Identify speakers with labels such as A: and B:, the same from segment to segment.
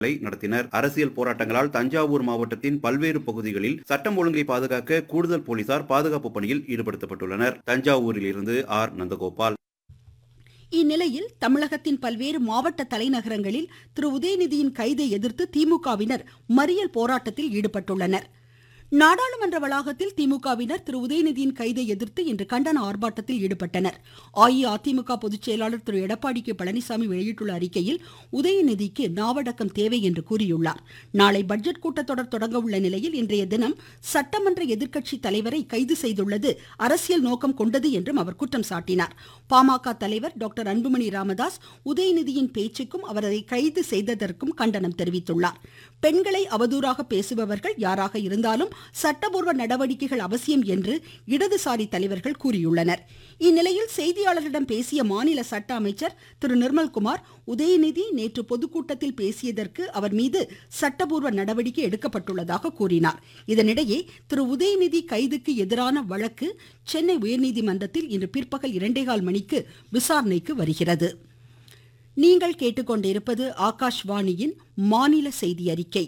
A: நடத்தினர் அரசியல் போராட்டங்களால் தஞ்சாவூர் மாவட்டத்தின் பல்வேறு பகுதிகளில் சட்டம் ஒழுங்கை பாதுகாக்க கூடுதல் போலீசார் பாதுகாப்பு பணியில் ஈடுபடுத்தப்பட்டுள்ளனர் தஞ்சாவூரில் இருந்து ஆர் நந்தகோபால்
B: இந்நிலையில் தமிழகத்தின் பல்வேறு மாவட்ட தலைநகரங்களில் திரு உதயநிதியின் கைதை எதிர்த்து திமுகவினர் மறியல் போராட்டத்தில் ஈடுபட்டுள்ளனர் நாடாளுமன்ற வளாகத்தில் திமுகவினர் திரு உதயநிதியின் கைதை எதிர்த்து இன்று கண்டன ஆர்ப்பாட்டத்தில் ஈடுபட்டனர் அஇஅதிமுக பொதுச் செயலாளர் திரு எடப்பாடி கே பழனிசாமி வெளியிட்டுள்ள அறிக்கையில் உதயநிதிக்கு நாவடக்கம் தேவை என்று கூறியுள்ளார் நாளை பட்ஜெட் கூட்டத்தொடர் தொடங்க உள்ள நிலையில் இன்றைய தினம் சட்டமன்ற எதிர்க்கட்சி தலைவரை கைது செய்துள்ளது அரசியல் நோக்கம் கொண்டது என்றும் அவர் குற்றம் சாட்டினார் பாமக தலைவர் டாக்டர் அன்புமணி ராமதாஸ் உதயநிதியின் பேச்சுக்கும் அவரை கைது செய்ததற்கும் கண்டனம் தெரிவித்துள்ளார் பெண்களை அவதூறாக பேசுபவர்கள் யாராக இருந்தாலும் சட்டபூர்வ நடவடிக்கைகள் அவசியம் என்று இடதுசாரி தலைவர்கள் கூறியுள்ளனர் இந்நிலையில் செய்தியாளர்களிடம் பேசிய மாநில சட்ட அமைச்சர் திரு நிர்மல்குமார் உதயநிதி நேற்று பொதுக்கூட்டத்தில் பேசியதற்கு அவர் மீது சட்டபூர்வ நடவடிக்கை எடுக்கப்பட்டுள்ளதாக கூறினார் இதனிடையே திரு உதயநிதி கைதுக்கு எதிரான வழக்கு சென்னை உயர்நீதிமன்றத்தில் இன்று பிற்பகல் இரண்டேகால் மணிக்கு விசாரணைக்கு வருகிறது நீங்கள் கேட்டுக்கொண்டிருப்பது ஆகாஷ்வாணியின் மாநில செய்தி அறிக்கை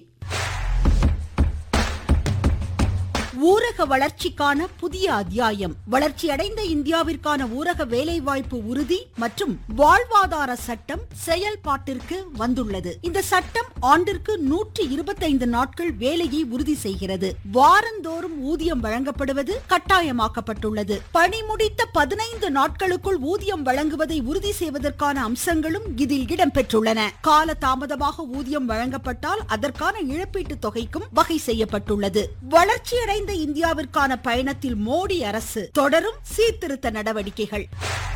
B: ஊரக வளர்ச்சிக்கான புதிய அத்தியாயம் வளர்ச்சியடைந்த இந்தியாவிற்கான ஊரக வேலைவாய்ப்பு உறுதி மற்றும் வாழ்வாதார சட்டம் செயல்பாட்டிற்கு வந்துள்ளது இந்த சட்டம் ஆண்டிற்கு நூற்றி இருபத்தைந்து நாட்கள் வேலையை உறுதி செய்கிறது வாரந்தோறும் ஊதியம் வழங்கப்படுவது கட்டாயமாக்கப்பட்டுள்ளது பணி முடித்த பதினைந்து நாட்களுக்குள் ஊதியம் வழங்குவதை உறுதி செய்வதற்கான அம்சங்களும் இதில் இடம்பெற்றுள்ளன கால தாமதமாக ஊதியம் வழங்கப்பட்டால் அதற்கான இழப்பீட்டு தொகைக்கும் வகை செய்யப்பட்டுள்ளது வளர்ச்சியடைந்த இந்தியாவிற்கான பயணத்தில் மோடி அரசு தொடரும் சீர்திருத்த நடவடிக்கைகள்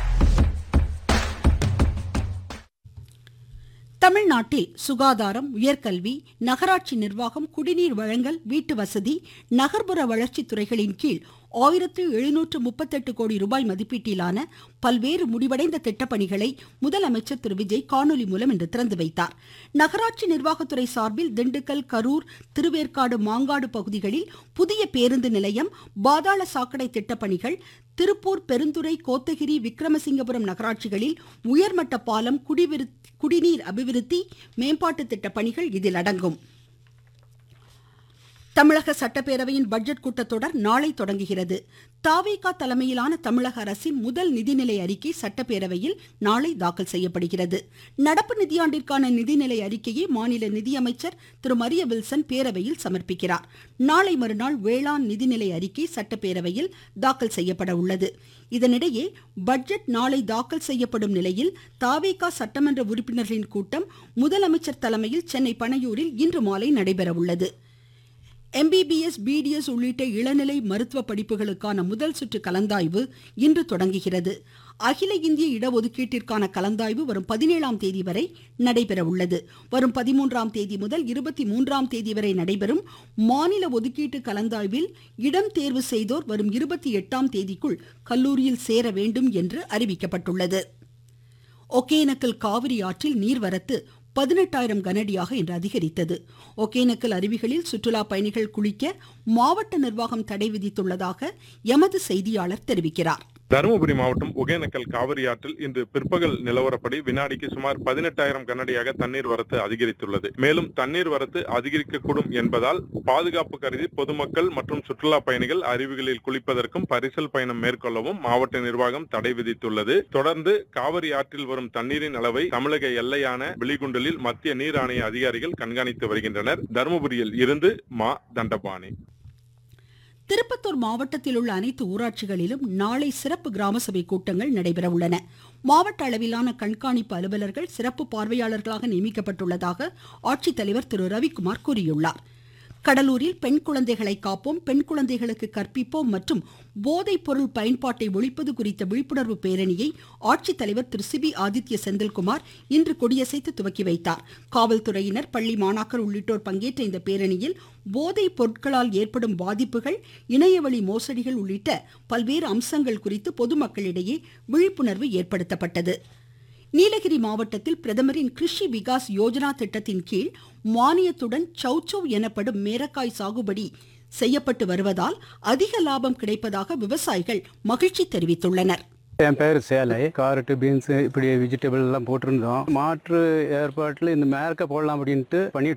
B: தமிழ்நாட்டில் சுகாதாரம் உயர்கல்வி நகராட்சி நிர்வாகம் குடிநீர் வழங்கல் வீட்டு வசதி நகர்ப்புற வளர்ச்சி துறைகளின் கீழ் ஆயிரத்து எழுநூற்று முப்பத்தெட்டு கோடி ரூபாய் மதிப்பீட்டிலான பல்வேறு முடிவடைந்த திட்டப்பணிகளை முதலமைச்சர் திரு விஜய் காணொலி மூலம் இன்று திறந்து வைத்தார் நகராட்சி நிர்வாகத்துறை சார்பில் திண்டுக்கல் கரூர் திருவேற்காடு மாங்காடு பகுதிகளில் புதிய பேருந்து நிலையம் பாதாள சாக்கடை திட்டப்பணிகள் திருப்பூர் பெருந்துறை கோத்தகிரி விக்ரமசிங்கபுரம் நகராட்சிகளில் உயர்மட்ட பாலம் குடிநீர் அபிவிருத்தி மேம்பாட்டு திட்ட பணிகள் இதில் அடங்கும் தமிழக சட்டப்பேரவையின் பட்ஜெட் கூட்டத்தொடர் நாளை தொடங்குகிறது தாவேகா தலைமையிலான தமிழக அரசின் முதல் நிதிநிலை அறிக்கை சட்டப்பேரவையில் நாளை தாக்கல் செய்யப்படுகிறது நடப்பு நிதியாண்டிற்கான நிதிநிலை அறிக்கையை மாநில நிதியமைச்சர் திரு மரிய வில்சன் பேரவையில் சமர்ப்பிக்கிறார் நாளை மறுநாள் வேளாண் நிதிநிலை அறிக்கை சட்டப்பேரவையில் தாக்கல் செய்யப்பட உள்ளது இதனிடையே பட்ஜெட் நாளை தாக்கல் செய்யப்படும் நிலையில் தாவேகா சட்டமன்ற உறுப்பினர்களின் கூட்டம் முதலமைச்சர் தலைமையில் சென்னை பனையூரில் இன்று மாலை நடைபெற உள்ளது எம்பிபிஎஸ் பிடிஎஸ் உள்ளிட்ட இளநிலை மருத்துவ படிப்புகளுக்கான முதல் சுற்று கலந்தாய்வு இன்று தொடங்குகிறது அகில இந்திய இடஒதுக்கீட்டிற்கான கலந்தாய்வு வரும் பதினேழாம் தேதி வரை நடைபெற உள்ளது வரும் பதிமூன்றாம் தேதி முதல் இருபத்தி மூன்றாம் தேதி வரை நடைபெறும் மாநில ஒதுக்கீட்டு கலந்தாய்வில் இடம் தேர்வு செய்தோர் வரும் இருபத்தி எட்டாம் தேதிக்குள் கல்லூரியில் சேர வேண்டும் என்று அறிவிக்கப்பட்டுள்ளது ஒகேனக்கல் காவிரி ஆற்றில் நீர்வரத்து பதினெட்டாயிரம் கனஅடியாக இன்று அதிகரித்தது ஒகேனக்கல் அருவிகளில் சுற்றுலா பயணிகள் குளிக்க மாவட்ட நிர்வாகம் தடை விதித்துள்ளதாக எமது செய்தியாளர் தெரிவிக்கிறார்
C: தருமபுரி மாவட்டம் ஒகேனக்கல் காவிரி ஆற்றில் இன்று பிற்பகல் நிலவரப்படி வினாடிக்கு சுமார் பதினெட்டாயிரம் கனஅடியாக தண்ணீர் வரத்து அதிகரித்துள்ளது மேலும் தண்ணீர் வரத்து அதிகரிக்கக்கூடும் என்பதால் பாதுகாப்பு கருதி பொதுமக்கள் மற்றும் சுற்றுலா பயணிகள் அருவிகளில் குளிப்பதற்கும் பரிசல் பயணம் மேற்கொள்ளவும் மாவட்ட நிர்வாகம் தடை விதித்துள்ளது தொடர்ந்து காவிரி ஆற்றில் வரும் தண்ணீரின் அளவை தமிழக எல்லையான வெளிகுண்டலில் மத்திய நீர் ஆணைய அதிகாரிகள் கண்காணித்து வருகின்றனர் தருமபுரியில் இருந்து மா தண்டபாணி
B: திருப்பத்தூர் மாவட்டத்தில் உள்ள அனைத்து ஊராட்சிகளிலும் நாளை சிறப்பு கிராம சபை கூட்டங்கள் நடைபெற உள்ளன மாவட்ட அளவிலான கண்காணிப்பு அலுவலர்கள் சிறப்பு பார்வையாளர்களாக நியமிக்கப்பட்டுள்ளதாக ஆட்சித்தலைவர் திரு ரவிக்குமார் கூறியுள்ளார் கடலூரில் பெண் குழந்தைகளை காப்போம் பெண் குழந்தைகளுக்கு கற்பிப்போம் மற்றும் போதைப் பொருள் பயன்பாட்டை ஒழிப்பது குறித்த விழிப்புணர்வு பேரணியை ஆட்சித்தலைவர் திரு சிபி ஆதித்ய செந்தில்குமார் இன்று கொடியசைத்து துவக்கி வைத்தார் காவல்துறையினர் பள்ளி மாணாக்கர் உள்ளிட்டோர் பங்கேற்ற இந்த பேரணியில் போதைப் பொருட்களால் ஏற்படும் பாதிப்புகள் இணையவழி மோசடிகள் உள்ளிட்ட பல்வேறு அம்சங்கள் குறித்து பொதுமக்களிடையே விழிப்புணர்வு ஏற்படுத்தப்பட்டது நீலகிரி மாவட்டத்தில் பிரதமரின் கிருஷி விகாஸ் யோஜனா திட்டத்தின் கீழ் மானியத்துடன் சௌச்சௌ எனப்படும் மேரக்காய் சாகுபடி செய்யப்பட்டு வருவதால் அதிக லாபம் கிடைப்பதாக விவசாயிகள் மகிழ்ச்சி தெரிவித்துள்ளனர்
D: என் பேர் சேலை காரட்டு பீன்ஸ் இப்படி வெஜிடபிள் எல்லாம் போட்டிருந்தோம் மாற்று ஏற்பாட்டில் இந்த மேற்க போடலாம் அப்படின்ட்டு பண்ணிட்டு